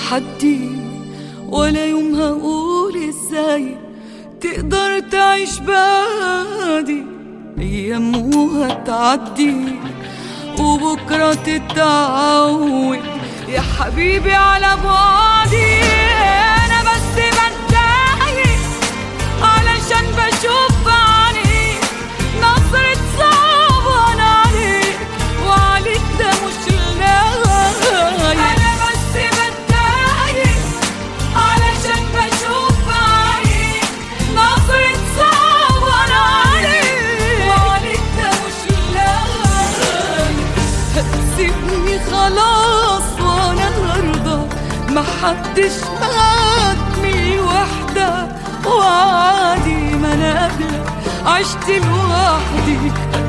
تحدي ولا يوم هقول ازاي تقدر تعيش بعدي ايام وهتعدي وبكرة تتعود يا حبيبي على بعدي انا بس بتضايق علشان بشوف بعينيك نظرة صعبان عليك وعليك ده مش لايق انا بس بتضايق علشان بشوف بعينيك نظرة صعبان عليك وعليك ده مش لايق هتسيبني خلاص وانا هرضى محدش ماتني وحدة وعادي ما انا قبلك عشت لوحدي